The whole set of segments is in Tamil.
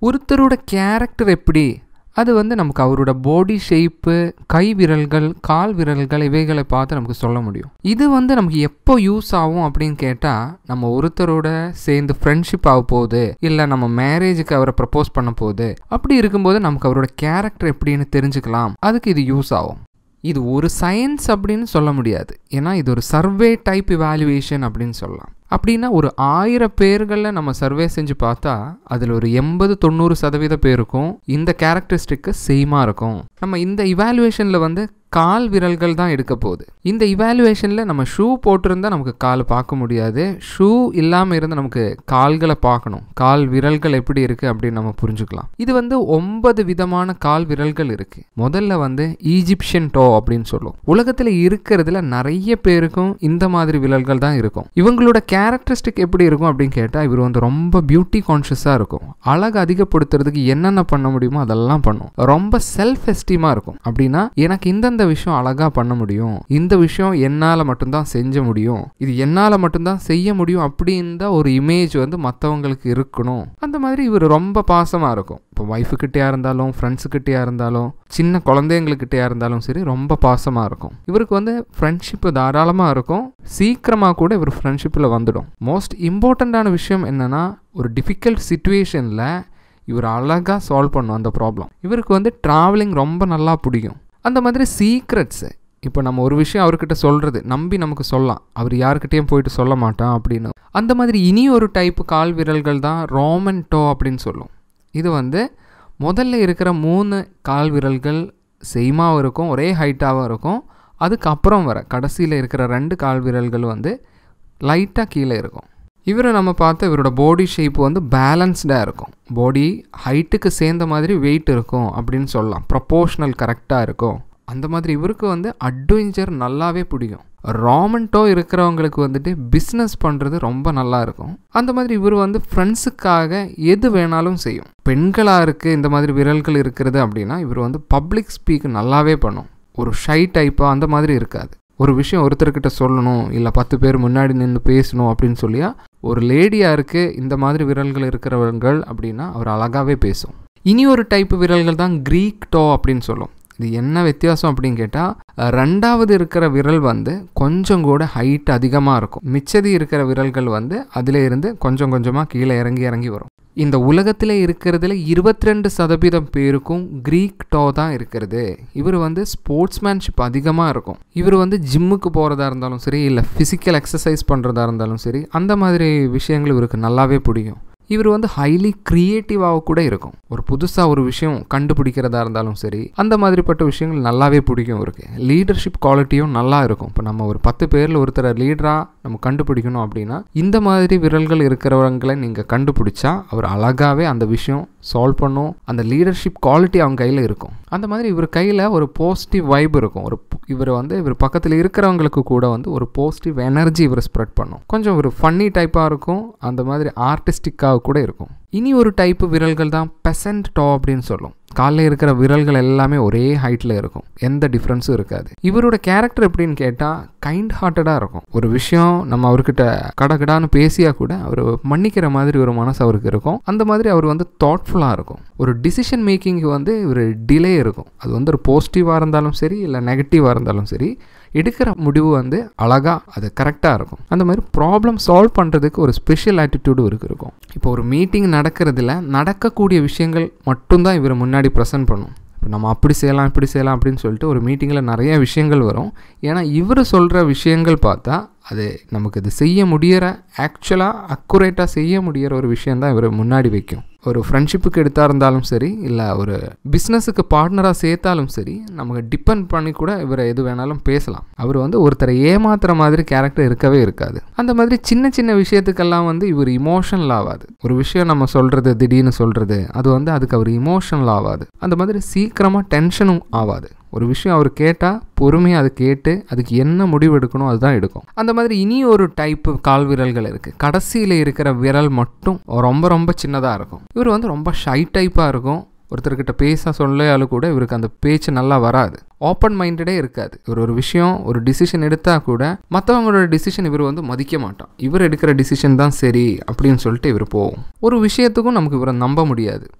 ஒருத்தரோட கேரக்டர் எப்படி அது வந்து நமக்கு அவரோட பாடி ஷேப்பு கை விரல்கள் கால் விரல்கள் இவைகளை பார்த்து நமக்கு சொல்ல முடியும் இது வந்து நமக்கு எப்போ யூஸ் ஆகும் அப்படின்னு கேட்டால் நம்ம ஒருத்தரோட சேர்ந்து ஃப்ரெண்ட்ஷிப் ஆக போகுது இல்லை நம்ம மேரேஜுக்கு அவரை ப்ரப்போஸ் பண்ண போகுது அப்படி இருக்கும்போது நமக்கு அவரோட கேரக்டர் எப்படின்னு தெரிஞ்சுக்கலாம் அதுக்கு இது யூஸ் ஆகும் இது ஒரு சயின்ஸ் அப்படின்னு சொல்ல முடியாது ஏன்னா இது ஒரு சர்வே டைப் இவாலுவேஷன் அப்படின்னு சொல்லலாம் அப்படின்னா ஒரு ஆயிரம் பேர்களில் நம்ம சர்வே செஞ்சு பார்த்தா அதில் ஒரு எண்பது தொண்ணூறு சதவீத பேருக்கும் இந்த கேரக்டரிஸ்டிக்கு சேமாக இருக்கும் நம்ம இந்த இவாலுவேஷனில் வந்து கால் விரல்கள் தான் எடுக்க போகுது இந்த இவாலுவேஷனில் நம்ம ஷூ போட்டிருந்தா நமக்கு கால் பார்க்க முடியாது ஷூ இல்லாமல் இருந்து நமக்கு கால்களை பார்க்கணும் கால் விரல்கள் எப்படி இருக்குது அப்படின்னு நம்ம புரிஞ்சுக்கலாம் இது வந்து ஒன்பது விதமான கால் விரல்கள் இருக்குது முதல்ல வந்து ஈஜிப்ஷியன் டோ அப்படின்னு சொல்லுவோம் உலகத்தில் இருக்கிறதுல நிறைய பேருக்கும் இந்த மாதிரி விரல்கள் தான் இருக்கும் இவங்களோட கேரக்டரிஸ்டிக் எப்படி இருக்கும் அப்படின்னு கேட்டால் இவர் வந்து ரொம்ப பியூட்டி கான்ஷியஸாக இருக்கும் அழகு அதிகப்படுத்துறதுக்கு என்னென்ன பண்ண முடியுமோ அதெல்லாம் பண்ணும் ரொம்ப செல்ஃப் எஸ்டீமாக இருக்கும் அப்படின்னா எனக்கு இந்தந்த விஷயம் அழகாக பண்ண முடியும் இந்த விஷயம் என்னால் மட்டும்தான் செஞ்ச முடியும் இது என்னால் மட்டும்தான் செய்ய முடியும் அப்படின்ற ஒரு இமேஜ் வந்து மற்றவங்களுக்கு இருக்கணும் அந்த மாதிரி இவர் ரொம்ப பாசமாக இருக்கும் இப்போ ஒய்ஃபுக்கிட்டேயா இருந்தாலும் ஃப்ரெண்ட்ஸுக்கிட்டேயா இருந்தாலும் சின்ன குழந்தைங்களுக்கிட்டேயா இருந்தாலும் சரி ரொம்ப பாசமாக இருக்கும் இவருக்கு வந்து ஃப்ரெண்ட்ஷிப்பு தாராளமாக இருக்கும் சீக்கிரமாக கூட இவர் ஃப்ரெண்ட்ஷிப்பில் வந்துடும் மோஸ்ட் இம்பார்ட்டண்ட்டான விஷயம் என்னென்னா ஒரு டிஃபிகல்ட் சுச்சுவேஷனில் இவர் அழகாக சால்வ் பண்ணும் அந்த ப்ராப்ளம் இவருக்கு வந்து ட்ராவலிங் ரொம்ப நல்லா பிடிக்கும் அந்த மாதிரி சீக்ரெட்ஸு இப்போ நம்ம ஒரு விஷயம் அவர்கிட்ட சொல்கிறது நம்பி நமக்கு சொல்லலாம் அவர் யாருக்கிட்டேயும் போயிட்டு சொல்ல மாட்டான் அப்படின்னு அந்த மாதிரி இனி ஒரு டைப்பு கால் விரல்கள் தான் ரோமன் டோ அப்படின்னு சொல்லும் இது வந்து முதல்ல இருக்கிற மூணு கால் விரல்கள் சேமாகவும் இருக்கும் ஒரே ஹைட்டாகவும் இருக்கும் அதுக்கப்புறம் வர கடைசியில் இருக்கிற ரெண்டு கால் விரல்கள் வந்து லைட்டாக கீழே இருக்கும் இவரை நம்ம பார்த்து இவரோட பாடி ஷேப் வந்து பேலன்ஸ்டாக இருக்கும் பாடி ஹைட்டுக்கு சேர்ந்த மாதிரி வெயிட் இருக்கும் அப்படின்னு சொல்லலாம் ப்ரப்போர்ஷனல் கரெக்டாக இருக்கும் அந்த மாதிரி இவருக்கு வந்து அட்வென்ச்சர் நல்லாவே பிடிக்கும் ராமன்டோ இருக்கிறவங்களுக்கு வந்துட்டு பிஸ்னஸ் பண்ணுறது ரொம்ப நல்லா இருக்கும் அந்த மாதிரி இவர் வந்து ஃப்ரெண்ட்ஸுக்காக எது வேணாலும் செய்யும் பெண்களாக இருக்குது இந்த மாதிரி விரல்கள் இருக்கிறது அப்படின்னா இவர் வந்து பப்ளிக் ஸ்பீக் நல்லாவே பண்ணும் ஒரு ஷை டைப்பாக அந்த மாதிரி இருக்காது ஒரு விஷயம் ஒருத்தர்கிட்ட சொல்லணும் இல்லை பத்து பேர் முன்னாடி நின்று பேசணும் அப்படின்னு சொல்லியா ஒரு லேடியாக இருக்குது இந்த மாதிரி விரல்கள் இருக்கிறவர்கள் அப்படின்னா அவர் அழகாகவே பேசும் இனி ஒரு டைப் விரல்கள் தான் க்ரீக் டோ அப்படின்னு சொல்லும் இது என்ன வித்தியாசம் அப்படின்னு கேட்டால் ரெண்டாவது இருக்கிற விரல் வந்து கொஞ்சம் கூட ஹைட் அதிகமாக இருக்கும் மிச்சதி இருக்கிற விரல்கள் வந்து அதில் இருந்து கொஞ்சம் கொஞ்சமாக கீழே இறங்கி இறங்கி வரும் இந்த உலகத்தில் இருக்கிறதுல இருபத்தி ரெண்டு சதவீதம் பேருக்கும் க்ரீக் டோ தான் இருக்கிறது இவர் வந்து ஸ்போர்ட்ஸ்மேன்ஷிப் அதிகமாக இருக்கும் இவர் வந்து ஜிம்முக்கு போகிறதா இருந்தாலும் சரி இல்லை ஃபிசிக்கல் எக்ஸசைஸ் பண்ணுறதா இருந்தாலும் சரி அந்த மாதிரி விஷயங்கள் இவருக்கு நல்லாவே பிடிக்கும் இவர் வந்து ஹைலி க்ரியேட்டிவாக கூட இருக்கும் ஒரு புதுசாக ஒரு விஷயம் கண்டுபிடிக்கிறதா இருந்தாலும் சரி அந்த மாதிரிப்பட்ட விஷயங்கள் நல்லாவே பிடிக்கும் இவருக்கு லீடர்ஷிப் குவாலிட்டியும் நல்லா இருக்கும் இப்போ நம்ம ஒரு பத்து பேரில் ஒருத்தரை லீடராக நம்ம கண்டுபிடிக்கணும் அப்படின்னா இந்த மாதிரி விரல்கள் இருக்கிறவங்களை நீங்கள் கண்டுபிடிச்சா அவர் அழகாகவே அந்த விஷயம் சால்வ் பண்ணும் அந்த லீடர்ஷிப் குவாலிட்டி அவங்க கையில் இருக்கும் அந்த மாதிரி இவர் கையில் ஒரு பாசிட்டிவ் வைப் இருக்கும் ஒரு இவர் வந்து இவர் பக்கத்தில் இருக்கிறவங்களுக்கு கூட வந்து ஒரு பாசிட்டிவ் எனர்ஜி இவர் ஸ்ப்ரெட் பண்ணும் கொஞ்சம் ஒரு ஃபன்னி டைப்பாக இருக்கும் அந்த மாதிரி ஆர்டிஸ்டிக்காக கூட இருக்கும் இனி ஒரு டைப்பு விரல்கள் தான் பெசன்ட் டோ அப்படின்னு சொல்லும் காலில் இருக்கிற விரல்கள் எல்லாமே ஒரே ஹைட்டில் இருக்கும் எந்த டிஃப்ரென்ஸும் இருக்காது இவரோட கேரக்டர் எப்படின்னு கேட்டால் கைண்ட் ஹார்ட்டடாக இருக்கும் ஒரு விஷயம் நம்ம அவர்கிட்ட கடகடான்னு பேசியா கூட அவர் மன்னிக்கிற மாதிரி ஒரு மனசு அவருக்கு இருக்கும் அந்த மாதிரி அவர் வந்து தாட்ஃபுல்லாக இருக்கும் ஒரு டிசிஷன் மேக்கிங்க்கு வந்து ஒரு டிலே இருக்கும் அது வந்து ஒரு பாசிட்டிவாக இருந்தாலும் சரி இல்லை நெகட்டிவாக இருந்தாலும் சரி எடுக்கிற முடிவு வந்து அழகாக அது கரெக்டாக இருக்கும் அந்த மாதிரி ப்ராப்ளம் சால்வ் பண்ணுறதுக்கு ஒரு ஸ்பெஷல் ஆட்டிடியூடு இருக்கு இருக்கும் இப்போ ஒரு மீட்டிங் நடக்கிறதுல நடக்கக்கூடிய விஷயங்கள் மட்டும்தான் இவரை முன்னாடி ப்ரெசென்ட் பண்ணும் இப்போ நம்ம அப்படி செய்யலாம் இப்படி செய்யலாம் அப்படின்னு சொல்லிட்டு ஒரு மீட்டிங்கில் நிறைய விஷயங்கள் வரும் ஏன்னா இவர் சொல்கிற விஷயங்கள் பார்த்தா அது நமக்கு இது செய்ய முடியிற ஆக்சுவலாக அக்குரேட்டாக செய்ய முடியிற ஒரு விஷயந்தான் இவர் முன்னாடி வைக்கும் ஒரு ஃப்ரெண்ட்ஷிப்புக்கு எடுத்தா இருந்தாலும் சரி இல்லை ஒரு பிஸ்னஸுக்கு பார்ட்னராக சேர்த்தாலும் சரி நமக்கு டிபெண்ட் பண்ணி கூட இவரை எது வேணாலும் பேசலாம் அவர் வந்து ஒருத்தரை ஏமாத்துற மாதிரி கேரக்டர் இருக்கவே இருக்காது அந்த மாதிரி சின்ன சின்ன விஷயத்துக்கெல்லாம் வந்து இவர் இமோஷனல் ஆகாது ஒரு விஷயம் நம்ம சொல்கிறது திடீர்னு சொல்கிறது அது வந்து அதுக்கு அவர் இமோஷனல் ஆகாது அந்த மாதிரி சீக்கிரமாக டென்ஷனும் ஆகாது ஒரு விஷயம் அவர் கேட்டால் பொறுமையாக அதை கேட்டு அதுக்கு என்ன முடிவு எடுக்கணும் அதுதான் எடுக்கும் அந்த மாதிரி இனி ஒரு டைப்பு கால் விரல்கள் இருக்குது கடைசியில் இருக்கிற விரல் மட்டும் ரொம்ப ரொம்ப சின்னதாக இருக்கும் இவர் வந்து ரொம்ப ஷை டைப்பாக இருக்கும் ஒருத்தர்கிட்ட பேச சொல்லாலும் கூட இவருக்கு அந்த பேச்சு நல்லா வராது ஓப்பன் மைண்டடே இருக்காது இவர் ஒரு விஷயம் ஒரு டிசிஷன் எடுத்தால் கூட மற்றவங்களோட டிசிஷன் இவர் வந்து மதிக்க மாட்டான் இவர் எடுக்கிற டிசிஷன் தான் சரி அப்படின்னு சொல்லிட்டு இவர் போகும் ஒரு விஷயத்துக்கும் நமக்கு இவரை நம்ப முடியாது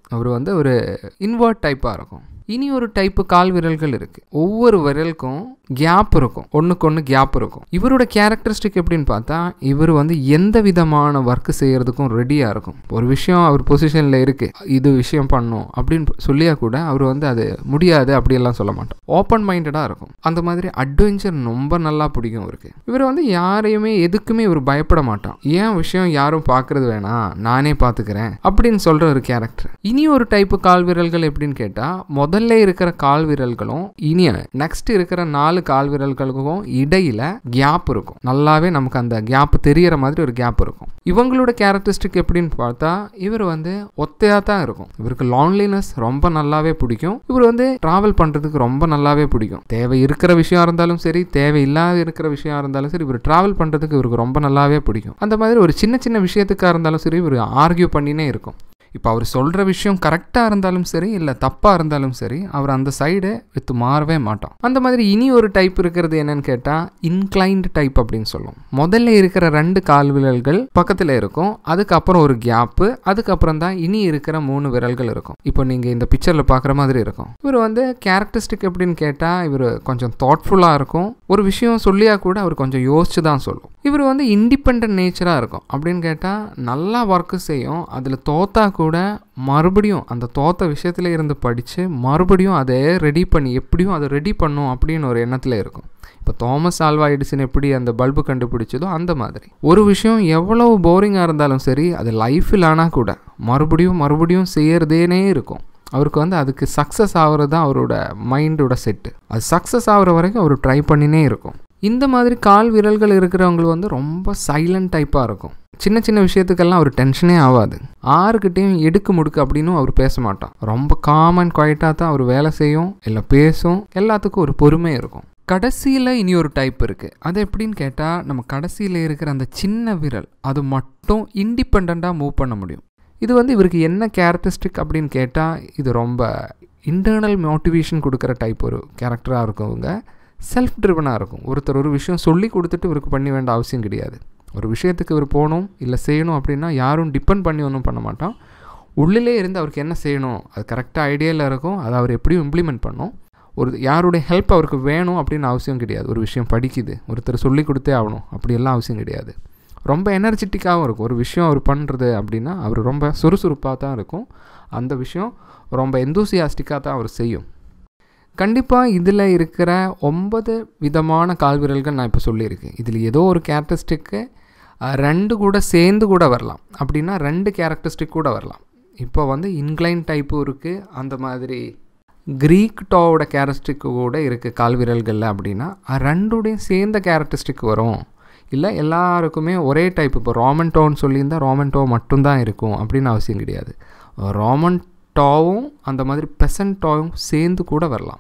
அவர் வந்து ஒரு இன்வெர்ட் டைப்பாக இருக்கும் இனி ஒரு டைப்பு கால் விரல்கள் இருக்குது ஒவ்வொரு விரலுக்கும் கேப் இருக்கும் ஒன்றுக்கு ஒன்று கேப் இருக்கும் இவரோட கேரக்டரிஸ்டிக் எப்படின்னு பார்த்தா இவர் வந்து எந்த விதமான ஒர்க்கு செய்கிறதுக்கும் ரெடியாக இருக்கும் ஒரு விஷயம் அவர் பொசிஷனில் இருக்குது இது விஷயம் பண்ணும் அப்படின்னு சொல்லியா கூட அவர் வந்து அது முடியாது அப்படியெல்லாம் சொல்ல மாட்டோம் ஓப்பன் மைண்டடாக இருக்கும் அந்த மாதிரி அட்வென்ச்சர் ரொம்ப நல்லா பிடிக்கும் அவருக்கு இவர் வந்து யாரையுமே எதுக்குமே இவர் பயப்பட மாட்டான் ஏன் விஷயம் யாரும் பார்க்கறது வேணாம் நானே பார்த்துக்கிறேன் அப்படின்னு சொல்கிற ஒரு கேரக்டர் இனி ஒரு டைப்பு கால் விரல்கள் எப்படின்னு கேட்டால் முதல்ல இருக்கிற கால் விரல்களும் இனி நெக்ஸ்ட் இருக்கிற நாலு கால் விரல்களுக்கும் இடையில கேப் இருக்கும் நல்லாவே நமக்கு அந்த கேப் தெரியற மாதிரி ஒரு கேப் இருக்கும் இவங்களோட கேரக்டரிஸ்டிக் எப்படின்னு பார்த்தா இவர் வந்து ஒத்தையாக தான் இருக்கும் இவருக்கு லான்லினஸ் ரொம்ப நல்லாவே பிடிக்கும் இவர் வந்து ட்ராவல் பண்ணுறதுக்கு ரொம்ப நல்லாவே பிடிக்கும் தேவை இருக்கிற விஷயம் இருந்தாலும் சரி தேவை இல்லாத இருக்கிற விஷயம் இருந்தாலும் சரி இவர் ட்ராவல் பண்ணுறதுக்கு இவருக்கு ரொம்ப நல்லாவே பிடிக்கும் அந்த மாதிரி ஒரு சின்ன சின்ன விஷயத்துக்காக இருந்தாலும் சரி இவர் ஆர்கியூ பண்ணினே இருக்கும் இப்போ அவர் சொல்கிற விஷயம் கரெக்டாக இருந்தாலும் சரி இல்லை தப்பாக இருந்தாலும் சரி அவர் அந்த சைடு வித்து மாறவே மாட்டோம் அந்த மாதிரி இனி ஒரு டைப் இருக்கிறது என்னன்னு கேட்டால் இன்க்ளைன்டு டைப் அப்படின்னு சொல்லுவோம் முதல்ல இருக்கிற ரெண்டு கால் விரல்கள் பக்கத்தில் இருக்கும் அதுக்கப்புறம் ஒரு கேப்பு அதுக்கப்புறம் தான் இனி இருக்கிற மூணு விரல்கள் இருக்கும் இப்போ நீங்கள் இந்த பிக்சரில் பார்க்குற மாதிரி இருக்கும் இவர் வந்து கேரக்டரிஸ்டிக் எப்படின்னு கேட்டால் இவர் கொஞ்சம் தாட்ஃபுல்லாக இருக்கும் ஒரு விஷயம் சொல்லியா கூட அவர் கொஞ்சம் யோசிச்சு தான் சொல்லும் இவர் வந்து இண்டிபெண்ட் நேச்சராக இருக்கும் அப்படின்னு கேட்டால் நல்லா ஒர்க்கு செய்யும் அதில் தோத்தா கூட மறுபடியும் அந்த தோத்த விஷயத்துல இருந்து படித்து மறுபடியும் அதை ரெடி பண்ணி எப்படியும் அதை ரெடி பண்ணும் அப்படின்னு ஒரு எண்ணத்தில் இருக்கும் இப்போ தாமஸ் ஆல்வா எடிசன் எப்படி அந்த பல்பு கண்டுபிடிச்சதோ அந்த மாதிரி ஒரு விஷயம் எவ்வளவு போரிங்காக இருந்தாலும் சரி அது லைஃப்பில் ஆனால் கூட மறுபடியும் மறுபடியும் செய்யறதேனே இருக்கும் அவருக்கு வந்து அதுக்கு சக்ஸஸ் ஆகிறது தான் அவரோட மைண்டோட செட்டு அது சக்ஸஸ் ஆகிற வரைக்கும் அவர் ட்ரை பண்ணினே இருக்கும் இந்த மாதிரி கால் விரல்கள் இருக்கிறவங்க வந்து ரொம்ப சைலண்ட் டைப்பாக இருக்கும் சின்ன சின்ன விஷயத்துக்கெல்லாம் அவர் டென்ஷனே ஆகாது ஆறுக்கிட்டையும் எடுக்கு முடுக்கு அப்படின்னு அவர் பேச மாட்டான் ரொம்ப காம் அண்ட் குவைட்டாக தான் அவர் வேலை செய்யும் இல்லை பேசும் எல்லாத்துக்கும் ஒரு பொறுமை இருக்கும் கடைசியில் இனி ஒரு டைப் இருக்குது அது எப்படின்னு கேட்டால் நம்ம கடைசியில் இருக்கிற அந்த சின்ன விரல் அது மட்டும் இண்டிபெண்ட்டாக மூவ் பண்ண முடியும் இது வந்து இவருக்கு என்ன கேரக்டரிஸ்டிக் அப்படின்னு கேட்டால் இது ரொம்ப இன்டர்னல் மோட்டிவேஷன் கொடுக்குற டைப் ஒரு கேரக்டராக இருக்கவங்க செல்ஃப் ட்ரிவனாக இருக்கும் ஒருத்தர் ஒரு விஷயம் சொல்லி கொடுத்துட்டு இவருக்கு பண்ண வேண்டிய அவசியம் கிடையாது ஒரு விஷயத்துக்கு இவர் போகணும் இல்லை செய்யணும் அப்படின்னா யாரும் டிபெண்ட் பண்ணி ஒன்றும் பண்ண மாட்டான் உள்ளிலே இருந்து அவருக்கு என்ன செய்யணும் அது கரெக்டாக ஐடியாவில் இருக்கும் அதை அவர் எப்படியும் இம்ப்ளிமெண்ட் பண்ணும் ஒரு யாருடைய ஹெல்ப் அவருக்கு வேணும் அப்படின்னு அவசியம் கிடையாது ஒரு விஷயம் படிக்குது ஒருத்தர் சொல்லி கொடுத்தே ஆகணும் அப்படியெல்லாம் அவசியம் கிடையாது ரொம்ப எனர்ஜெட்டிக்காகவும் இருக்கும் ஒரு விஷயம் அவர் பண்ணுறது அப்படின்னா அவர் ரொம்ப சுறுசுறுப்பாக தான் இருக்கும் அந்த விஷயம் ரொம்ப எந்தூசியாஸ்டிக்காக தான் அவர் செய்யும் கண்டிப்பாக இதில் இருக்கிற ஒன்பது விதமான கால்விரல்கள் நான் இப்போ சொல்லியிருக்கேன் இதில் ஏதோ ஒரு கேரக்டரிஸ்டிக்கு ரெண்டு கூட சேர்ந்து கூட வரலாம் அப்படின்னா ரெண்டு கேரக்டரிஸ்டிக் கூட வரலாம் இப்போ வந்து இன்க்ளைன் டைப்பும் இருக்குது அந்த மாதிரி க்ரீக் டோவோட கேரக்டரிஸ்டிக் கூட இருக்குது கால்விரல்களில் அப்படின்னா ரெண்டுடையும் சேர்ந்த கேரக்டரிஸ்டிக் வரும் இல்லை எல்லாருக்குமே ஒரே டைப் இப்போ ரோமன் டோன்னு சொல்லியிருந்தால் ரோமன் டோ மட்டும்தான் இருக்கும் அப்படின்னு அவசியம் கிடையாது ரோமன் டாவும் அந்த மாதிரி பெசன்ட் டாவும் சேர்ந்து கூட வரலாம்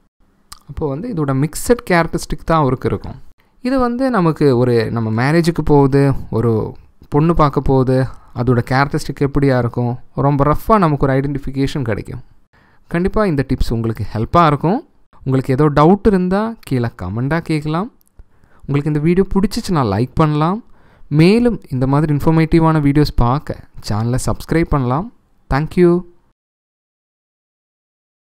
அப்போது வந்து இதோட மிக்சட் கேரக்டரிஸ்டிக் தான் அவருக்கு இருக்கும் இது வந்து நமக்கு ஒரு நம்ம மேரேஜுக்கு போகுது ஒரு பொண்ணு பார்க்க போகுது அதோட கேரக்டரிஸ்டிக் எப்படியா இருக்கும் ரொம்ப ரஃப்பாக நமக்கு ஒரு ஐடென்டிஃபிகேஷன் கிடைக்கும் கண்டிப்பாக இந்த டிப்ஸ் உங்களுக்கு ஹெல்ப்பாக இருக்கும் உங்களுக்கு ஏதோ டவுட் இருந்தால் கீழே கமெண்ட்டாக கேட்கலாம் உங்களுக்கு இந்த வீடியோ பிடிச்சிச்சுன்னா லைக் பண்ணலாம் மேலும் இந்த மாதிரி இன்ஃபர்மேட்டிவான வீடியோஸ் பார்க்க சேனலை சப்ஸ்கிரைப் பண்ணலாம் தேங்க்யூ